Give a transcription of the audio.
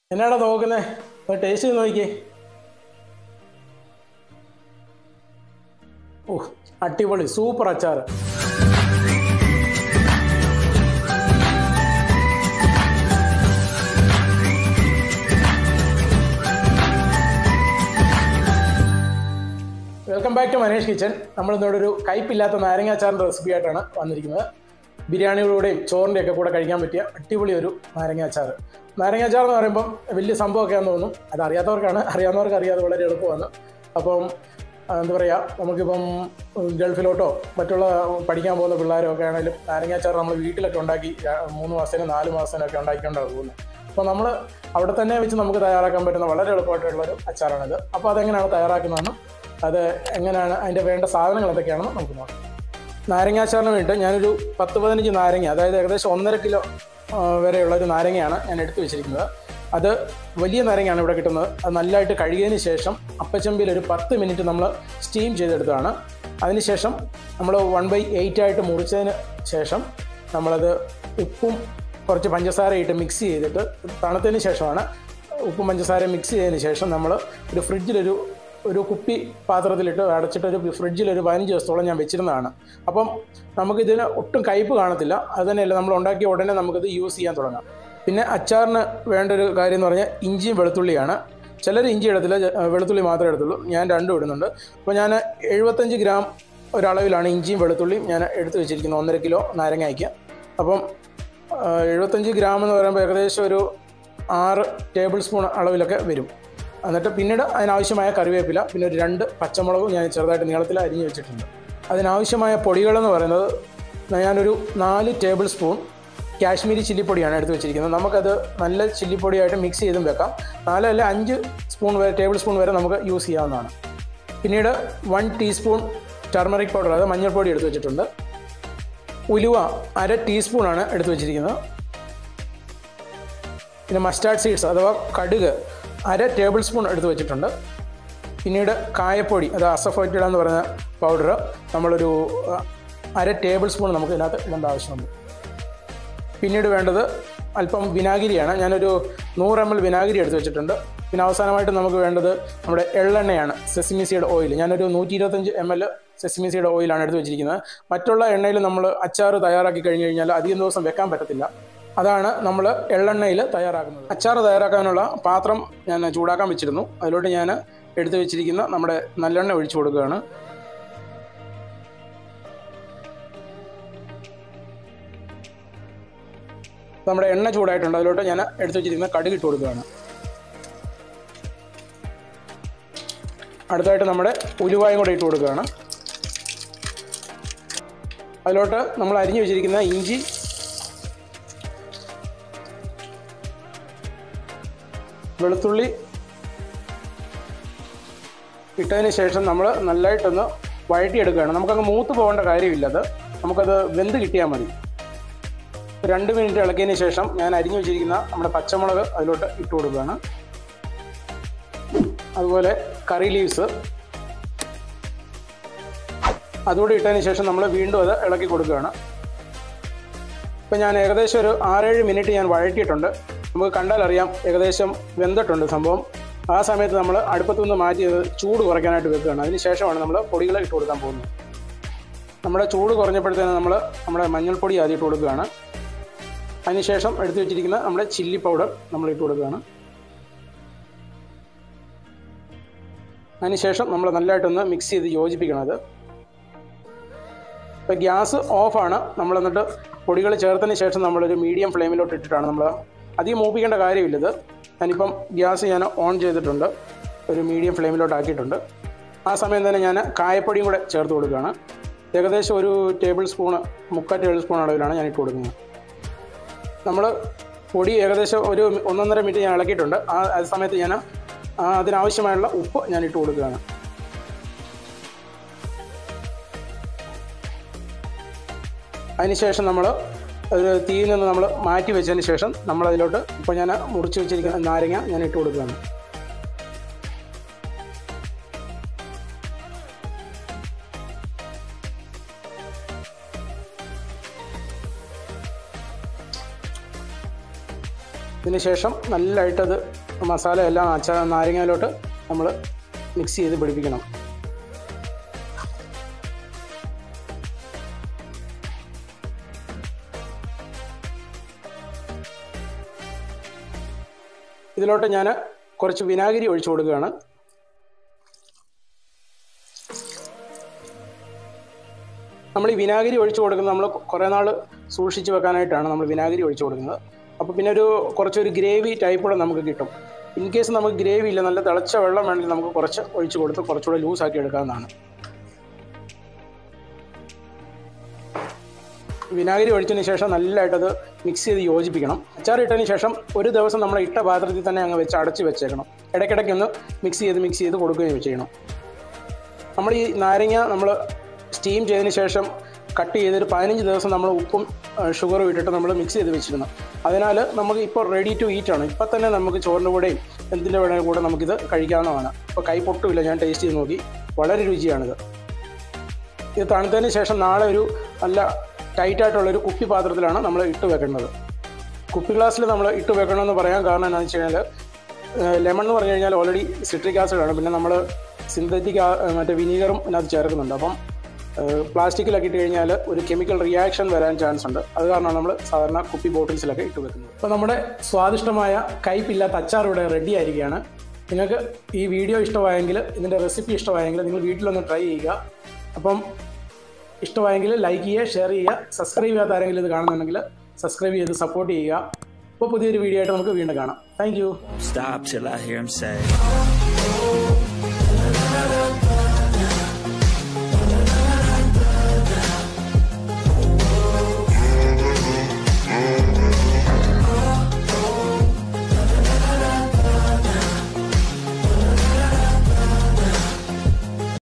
എന്നാടാ നോക്കുന്നേ ഒരു ടേസ്റ്റ് ചെയ്ത് നോക്കിയേ ഓ അടിപൊളി സൂപ്പർ അച്ചാർ welcome back to Manesh kitchen നമ്മൾ ഇന്നോട് ഒരു കയ്പില്ലാത്ത നാരങ്ങ അച്ചാറിൻ്റെ റെസിപ്പി ആയിട്ടാണ് വന്നിരിക്കുന്നത് ബിരിയാണികളുടെയും ചോറിൻ്റെ ഒക്കെ കൂടെ കഴിക്കാൻ പറ്റിയ അടിപൊളി ഒരു നാരങ്ങ അച്ചാർ നാരങ്ങ അച്ചാർ എന്ന് പറയുമ്പം വലിയ സംഭവമൊക്കെയാണെന്ന് തോന്നും അത് അറിയാത്തവർക്കാണ് അറിയാവുന്നവർക്ക് അറിയാതെ വളരെ എളുപ്പമാണ് അപ്പം ആ, എന്താ പറയുക നമുക്കിപ്പം ഗൾഫിലോട്ടോ മറ്റുള്ള പഠിക്കാൻ പോകുന്ന പിള്ളേരോ ഒക്കെ ആണെങ്കിലും നാരങ്ങ അച്ചാർ നമ്മൾ വീട്ടിലൊക്കെ ഉണ്ടാക്കി ആ, മൂന്ന് മാസത്തിനും നാല് മാസത്തിനൊക്കെ ഉണ്ടാക്കിക്കൊണ്ടാണ് പോകുന്നത് അപ്പോൾ നമ്മൾ അവിടെ തന്നെ വെച്ച് നമുക്ക് തയ്യാറാക്കാൻ പറ്റുന്ന വളരെ എളുപ്പമായിട്ടുള്ള ഒരു അച്ചാറാണിത് അപ്പോൾ അതെങ്ങനെയാണ് തയ്യാറാക്കുന്നതെന്നും അത് എങ്ങനെയാണ് അതിൻ്റെ വേണ്ട സാധനങ്ങൾ എന്തൊക്കെയാണെന്ന് നമുക്ക് നോക്കാം നാരങ്ങാച്ചാറിന് വേണ്ടി ഞാനൊരു പത്ത് പതിനഞ്ച് നാരങ്ങ അതായത് ഏകദേശം ഒന്നര കിലോ ആ, വരെയുള്ള ഒരു നാരങ്ങയാണ് ഞാൻ എടുത്തു വെച്ചിരിക്കുന്നത് അത് വലിയ നാരങ്ങയാണ് ഇവിടെ കിട്ടുന്നത് അത് നല്ലതായിട്ട് കഴുകിയതിന് ശേഷം അപ്പച്ചമ്പിയിൽ ഒരു പത്ത് മിനിറ്റ് നമ്മൾ സ്റ്റീം ചെയ്തെടുത്തതാണ് അതിനുശേഷം നമ്മൾ വൺ ബൈ എയ്റ്റ് ആയിട്ട് മുറിച്ചതിന് ശേഷം നമ്മളത് ഉപ്പും കുറച്ച് പഞ്ചസാര ഇട്ട് മിക്സ് ചെയ്തിട്ട് തണുത്തതിന് ശേഷമാണ് ഉപ്പും പഞ്ചസാര മിക്സ് ചെയ്തതിന് ശേഷം നമ്മൾ ഒരു ഫ്രിഡ്ജിലൊരു ഒരു കുപ്പി പാത്രത്തിലിട്ട് അടച്ചിട്ട് ഒരു ഫ്രിഡ്ജിൽ ഒരു പതിനഞ്ച് ദിവസത്തോളം ഞാൻ വെച്ചിരുന്നതാണ് അപ്പം നമുക്കിതിന് ഒട്ടും കയ്പ്പ് കാണത്തില്ല അത് തന്നെയല്ല നമ്മൾ ഉണ്ടാക്കിയ ഉടനെ നമുക്കിത് യൂസ് ചെയ്യാൻ തുടങ്ങാം പിന്നെ അച്ചാറിന് വേണ്ട ഒരു കാര്യം എന്ന് പറഞ്ഞാൽ ഇഞ്ചിയും വെളുത്തുള്ളിയാണ് ചിലർ ഇഞ്ചി ഇടത്തില്ല ചെ- വെളുത്തുള്ളി മാത്രമേ എടുത്തുള്ളൂ ഞാൻ രണ്ടും ഇടുന്നുണ്ട് അപ്പോൾ ഞാൻ എഴുപത്തഞ്ച് ഗ്രാം ഒരളവിലാണ് ഇഞ്ചിയും വെളുത്തുള്ളിയും ഞാൻ എടുത്ത് വെച്ചിരിക്കുന്നത് ഒന്നര കിലോ നാരങ്ങയ്ക്ക് അപ്പം ആ, എഴുപത്തഞ്ച് ഗ്രാം എന്ന് പറയുമ്പോൾ ഏകദേശം ഒരു ആറ് ടേബിൾ സ്പൂൺ അളവിലൊക്കെ വരും എന്നിട്ട് പിന്നീട് അതിനാവശ്യമായ കറിവേപ്പില പിന്നെ ഒരു രണ്ട് പച്ചമുളകും ഞാൻ ചെറുതായിട്ട് നീളത്തിൽ അരിഞ്ഞ് വെച്ചിട്ടുണ്ട് അതിനാവശ്യമായ പൊടികളെന്ന് പറയുന്നത് ഞാനൊരു നാല് ടേബിൾ സ്പൂൺ കാശ്മീരി ചില്ലിപ്പൊടിയാണ് എടുത്ത് വെച്ചിരിക്കുന്നത് നമുക്കത് നല്ല ചില്ലിപ്പൊടിയായിട്ട് മിക്സ് ചെയ്തും വെക്കാം നാലല്ല അഞ്ച് സ്പൂൺ വരെ ടേബിൾ സ്പൂൺ വരെ നമുക്ക് യൂസ് ചെയ്യാവുന്നതാണ് പിന്നീട് വൺ ടീസ്പൂൺ ടർമറിക് പൗഡർ അത് മഞ്ഞൾപ്പൊടി എടുത്ത് വെച്ചിട്ടുണ്ട് ഉലുവ അര ടീസ്പൂണാണ് എടുത്ത് വെച്ചിരിക്കുന്നത് പിന്നെ മസ്റ്റാർഡ് സീഡ്സ് അഥവാ കടുക് അര ടേബിൾ സ്പൂൺ എടുത്ത് വെച്ചിട്ടുണ്ട് പിന്നീട് കായപ്പൊടി അത് അസഫോറ്റഡ് എന്ന് പറയുന്ന പൗഡർ നമ്മളൊരു അഹ്, അര ടേബിൾ സ്പൂൺ നമുക്ക് ഇതിനകത്ത് ഇടേണ്ട ആവശ്യമുണ്ട് പിന്നീട് വേണ്ടത് അല്പം വിനാഗിരിയാണ് ഞാനൊരു നൂറ് എം എൽ വിനാഗിരി എടുത്ത് വെച്ചിട്ടുണ്ട് പിന്നെ അവസാനമായിട്ട് നമുക്ക് വേണ്ടത് നമ്മുടെ എള്ളെണ്ണയാണ് സെസിമി സീഡ് ഓയിൽ ഞാനൊരു നൂറ്റി ഇരുപത്തഞ്ച് എം എൽ സെസിമി സീഡ് ഓയിലാണ് എടുത്ത് വെച്ചിരിക്കുന്നത് മറ്റുള്ള എണ്ണയിൽ നമ്മൾ അച്ചാർ തയ്യാറാക്കി കഴിഞ്ഞ് കഴിഞ്ഞാൽ അധികം ദിവസം വെക്കാൻ പറ്റത്തില്ല അതാണ് നമ്മൾ എള്ളെണ്ണയിൽ തയ്യാറാക്കുന്നത് അച്ചാർ തയ്യാറാക്കാനുള്ള പാത്രം ഞാൻ ചൂടാക്കാൻ വെച്ചിരുന്നു അതിലോട്ട് ഞാൻ എടുത്ത് വെച്ചിരിക്കുന്ന നമ്മുടെ നല്ലെണ്ണ ഒഴിച്ചു കൊടുക്കുകയാണ് നമ്മുടെ എണ്ണ ചൂടായിട്ടുണ്ട് അതിലോട്ട് ഞാൻ എടുത്ത് വെച്ചിരിക്കുന്ന കടുക് ഇട്ട് കൊടുക്കുകയാണ് അടുത്തായിട്ട് നമ്മുടെ ഉലുവായും കൂടെ ഇട്ട് കൊടുക്കുകയാണ് അതിലോട്ട് നമ്മൾ അരിഞ്ഞു വെച്ചിരിക്കുന്ന ഇഞ്ചി വെളുത്തുള്ളി ഇട്ടതിന് ശേഷം നമ്മൾ നല്ലതായിട്ടൊന്ന് വഴറ്റിയെടുക്കുകയാണ് നമുക്കങ്ങ് മൂത്ത് പോകേണ്ട കാര്യമില്ല അത് നമുക്കത് വെന്ത് കിട്ടിയാൽ മതി രണ്ട് മിനിറ്റ് ഇളക്കിയതിന് ശേഷം ഞാൻ അരിഞ്ഞു വെച്ചിരിക്കുന്ന നമ്മുടെ പച്ചമുളക് അതിലോട്ട് ഇട്ട് കൊടുക്കുകയാണ് അതുപോലെ കറി ലീവ്സ് അതുകൂടി ഇട്ടതിന് ശേഷം നമ്മൾ വീണ്ടും അത് ഇളക്കി കൊടുക്കുകയാണ് ഇപ്പം ഞാൻ ഏകദേശം ഒരു ആറേഴ് മിനിറ്റ് ഞാൻ വഴറ്റിയിട്ടുണ്ട് നമുക്ക് കണ്ടാൽ അറിയാം ഏകദേശം വെന്തിട്ടുണ്ട് സംഭവം ആ സമയത്ത് നമ്മൾ അടുപ്പത്തു നിന്ന് മാറ്റി അത് ചൂട് കുറയ്ക്കാനായിട്ട് വെക്കുകയാണ് അതിന് ശേഷമാണ് നമ്മൾ പൊടികൾ ഇട്ട് കൊടുക്കാൻ പോകുന്നത് നമ്മുടെ ചൂട് കുറഞ്ഞപ്പോഴത്തേന് നമ്മൾ നമ്മുടെ മഞ്ഞൾപ്പൊടി ആദ്യം ഇട്ട് കൊടുക്കുകയാണ് അതിനുശേഷം എടുത്തു വെച്ചിരിക്കുന്ന നമ്മുടെ ചില്ലി പൗഡർ നമ്മൾ ഇട്ട് കൊടുക്കുകയാണ് അതിനുശേഷം നമ്മൾ നല്ലതായിട്ടൊന്ന് മിക്സ് ചെയ്ത് യോജിപ്പിക്കണം അത് ഇപ്പോൾ ഗ്യാസ് ഓഫാണ് നമ്മൾ എന്നിട്ട് പൊടികൾ ചേർത്തതിന് ശേഷം നമ്മളൊരു മീഡിയം ഫ്ലെയിമിലോട്ട് ഇട്ടിട്ടാണ് നമ്മൾ അധികം മൂപ്പിക്കേണ്ട കാര്യമില്ലത് ഞാനിപ്പം ഗ്യാസ് ഞാൻ ഓൺ ചെയ്തിട്ടുണ്ട് ഒരു മീഡിയം ഫ്ലെയിമിലോട്ട് ആക്കിയിട്ടുണ്ട് ആ സമയം തന്നെ ഞാൻ കായപ്പൊടിയും കൂടെ ചേർത്ത് കൊടുക്കുകയാണ് ഏകദേശം ഒരു ടേബിൾ സ്പൂണ് മുക്കാൽ ടേബിൾ സ്പൂൺ അളവിലാണ് ഞാൻ ഇട്ട് കൊടുക്കുന്നത് നമ്മൾ പൊടി ഏകദേശം ഒരു ഒന്നൊന്നര മിനിറ്റ് ഞാൻ ഇളക്കിയിട്ടുണ്ട് ആ ആ സമയത്ത് ഞാൻ ആ അതിനാവശ്യമായുള്ള ഉപ്പ് ഞാൻ ഇട്ട് കൊടുക്കുകയാണ് അതിനുശേഷം നമ്മൾ ഒരു തീയിൽ നിന്ന് നമ്മൾ മാറ്റി വെച്ചതിന് ശേഷം നമ്മൾ അതിലോട്ട് ഇപ്പോൾ ഞാൻ മുറിച്ച് വെച്ചിരിക്കുന്ന നാരങ്ങ ഞാൻ ഇട്ട് കൊടുക്കുകയാണ് ഇതിന് ശേഷം നല്ലതായിട്ടത് മസാല എല്ലാം അച്ചാ നാരങ്ങയിലോട്ട് നമ്മൾ മിക്സ് ചെയ്ത് പിടിപ്പിക്കണം ഇതിലോട്ട് ഞാൻ കുറച്ച് വിനാഗിരി ഒഴിച്ചു കൊടുക്കുകയാണ് നമ്മൾ ഈ വിനാഗിരി ഒഴിച്ചു കൊടുക്കുന്നത് നമ്മൾ കുറേ നാൾ സൂക്ഷിച്ച് വെക്കാനായിട്ടാണ് നമ്മൾ വിനാഗിരി ഒഴിച്ചു കൊടുക്കുന്നത് അപ്പോൾ പിന്നെ ഒരു കുറച്ചൊരു ഗ്രേവി ടൈപ്പുള്ള നമുക്ക് കിട്ടും ഇൻ കേസ് നമുക്ക് ഗ്രേവി ഇല്ല നല്ല തിളച്ച വെള്ളം വേണമെങ്കിൽ നമുക്ക് കുറച്ച് ഒഴിച്ചു കൊടുത്ത് കുറച്ചുകൂടെ ലൂസാക്കി എടുക്കാവുന്നതാണ് വിനാഗിരി ഒഴിച്ചതിന് ശേഷം നല്ലതായിട്ടത് മിക്സ് ചെയ്ത് യോജിപ്പിക്കണം അച്ചാർ ഇട്ടതിന് ശേഷം ഒരു ദിവസം നമ്മൾ ഇട്ട പാത്രത്തിൽ തന്നെ അങ്ങ് വെച്ച് അടച്ച് വെച്ചേക്കണം ഇടയ്ക്കിടയ്ക്ക് ഒന്ന് മിക്സ് ചെയ്ത് മിക്സ് ചെയ്ത് കൊടുക്കുകയും ചെയ്യണം നമ്മൾ ഈ നാരങ്ങ നമ്മൾ സ്റ്റീം ചെയ്തതിന് ശേഷം കട്ട് ചെയ്തൊരു പതിനഞ്ച് ദിവസം നമ്മൾ ഉപ്പും ഷുഗറും ഇട്ടിട്ട് നമ്മൾ മിക്സ് ചെയ്ത് വെച്ചിരുന്നു അതിനാൽ നമുക്ക് ഇപ്പോൾ റെഡി ടു ഈറ്റ് ആണ് ഇപ്പം തന്നെ നമുക്ക് ചോറിൻ്റെ കൂടെയും എന്തിൻ്റെ വേണമെങ്കിൽ കൂടെ നമുക്കിത് കഴിക്കാവുന്നതാണ് ഇപ്പോൾ കൈ പൊട്ടുമില്ല ഞാൻ ടേസ്റ്റ് ചെയ്ത് നോക്കി വളരെ രുചിയാണിത് ഇത് തണുത്തതിന് ശേഷം നാളെ ഒരു നല്ല ടൈറ്റായിട്ടുള്ളൊരു കുപ്പി പാത്രത്തിലാണ് നമ്മൾ ഇട്ട് വെക്കേണ്ടത് കുപ്പി ഗ്ലാസ്സിൽ നമ്മൾ ഇട്ട് വെക്കണമെന്ന് പറയാൻ കാരണം എന്താണെന്ന് വെച്ച് കഴിഞ്ഞാൽ ലെമൺ എന്ന് പറഞ്ഞു കഴിഞ്ഞാൽ ഓൾറെഡി സിട്രിക് ആസിഡാണ് പിന്നെ നമ്മൾ സിന്തറ്റിക് മറ്റേ വിനീഗറും ഇതിനകത്ത് ചേർക്കുന്നുണ്ട് അപ്പം പ്ലാസ്റ്റിക്കിലൊക്കെ ഇട്ട് കഴിഞ്ഞാൽ ഒരു കെമിക്കൽ റിയാക്ഷൻ വരാൻ ചാൻസ് ഉണ്ട് അത് കാരണമാണ് നമ്മൾ സാധാരണ കുപ്പി ബോട്ടിൽസിലൊക്കെ ഇട്ട് വെക്കുന്നത് അപ്പോൾ നമ്മുടെ സ്വാദിഷ്ടമായ കയ്പില്ലാത്ത അച്ചാർ ഇവിടെ റെഡി ആയിരിക്കുകയാണ് നിങ്ങൾക്ക് ഈ വീഡിയോ ഇഷ്ടമായെങ്കിൽ ഇതിൻ്റെ റെസിപ്പി ഇഷ്ടമായെങ്കിൽ നിങ്ങൾ വീട്ടിലൊന്ന് ട്രൈ ചെയ്യുക അപ്പം ഇഷ്ടമായെങ്കിൽ ലൈക്ക് ചെയ്യുക ഷെയർ ചെയ്യുക സബ്സ്ക്രൈബ് ചെയ്യാത്ത ആരെങ്കിലും ഇത് കാണുന്നുണ്ടെങ്കിൽ സബ്സ്ക്രൈബ് ചെയ്ത് സപ്പോർട്ട് ചെയ്യുക അപ്പോൾ പുതിയൊരു വീഡിയോ ആയിട്ട് നമുക്ക് വീണ്ടും കാണാം thank Stop till I hear him say.